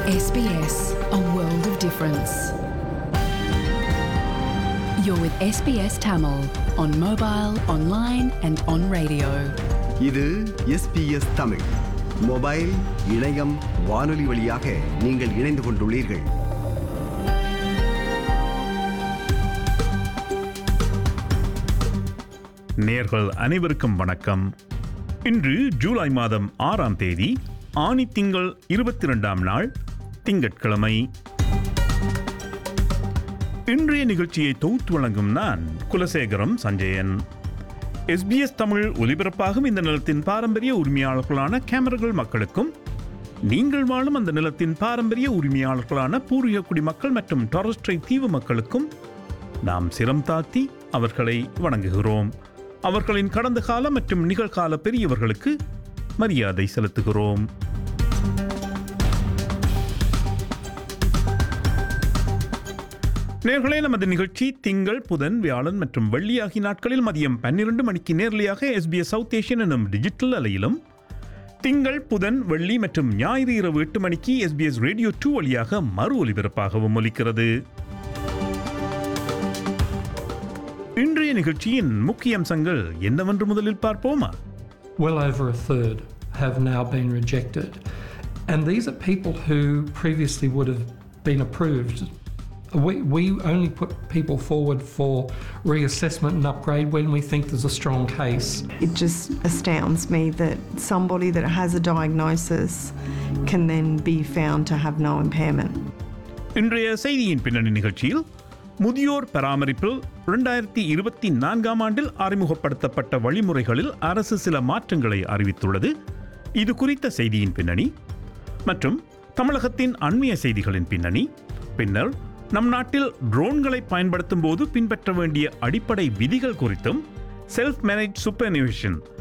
SBS, a world of difference. You're with SBS Tamil on mobile, online, and on radio. இது SBS Tamil mobile இணையம் வானொலி வழியாக நீங்கள் இணைந்து கொண்டுள்ளீர்கள் நேர்கள் அனைவருக்கும் வணக்கம் இன்று ஜூலை மாதம் ஆறாம் தேதி ஆனி திங்கள் இருபத்தி ரெண்டாம் நாள் திங்கட்கிழமை இன்றைய நிகழ்ச்சியை தொகுத்து வழங்கும் நான் குலசேகரம் சஞ்சயன் எஸ்பிஎஸ் தமிழ் ஒலிபரப்பாகும் இந்த நிலத்தின் பாரம்பரிய உரிமையாளர்களான கேமரர்கள் மக்களுக்கும் நீங்கள் வாழும் அந்த நிலத்தின் பாரம்பரிய உரிமையாளர்களான பூர்வீக குடிமக்கள் மற்றும் டாரஸ்ட்ரை தீவு மக்களுக்கும் நாம் சிரம் தாத்தி அவர்களை வணங்குகிறோம் அவர்களின் கடந்த கால மற்றும் நிகழ்கால பெரியவர்களுக்கு மரியாதை செலுத்துகிறோம் நேர்களே நமது நிகழ்ச்சி திங்கள் புதன் வியாழன் மற்றும் வெள்ளி ஆகிய நாட்களில் மதியம் பன்னிரண்டு மணிக்கு நேரலையாக எஸ்பிஎஸ் சவுத் ஏஷியன் எனும் டிஜிட்டல் அலையிலும் திங்கள் புதன் வெள்ளி மற்றும் ஞாயிறு இரவு எட்டு மணிக்கு எஸ்பிஎஸ் ரேடியோ டூ வழியாக மறு ஒலிபரப்பாகவும் ஒலிக்கிறது இன்றைய நிகழ்ச்சியின் முக்கிய அம்சங்கள் என்னவென்று முதலில் பார்ப்போமா well over a third have now been rejected. And these are people who previously would have been approved. We, we only put people forward for reassessment and upgrade when we think there's a strong case. It just astounds me that somebody that has a diagnosis can then be found to have no impairment. இன்றைய செய்தியின் பின்னணி நிகழ்ச்சியில் முதியோர் பராமரிப்பில் இரண்டாயிரத்தி இருபத்தி நான்காம் ஆண்டில் அறிமுகப்படுத்தப்பட்ட வழிமுறைகளில் அரசு சில மாற்றங்களை அறிவித்துள்ளது இது குறித்த செய்தியின் பின்னணி மற்றும் தமிழகத்தின் அண்மைய செய்திகளின் பின்னணி பின்னர் நம் நாட்டில் ட்ரோன்களை பயன்படுத்தும் போது பின்பற்ற வேண்டிய அடிப்படை விதிகள் குறித்தும் செல்ஃப் மேனேஜ் சூப்பர்னிவேஷன்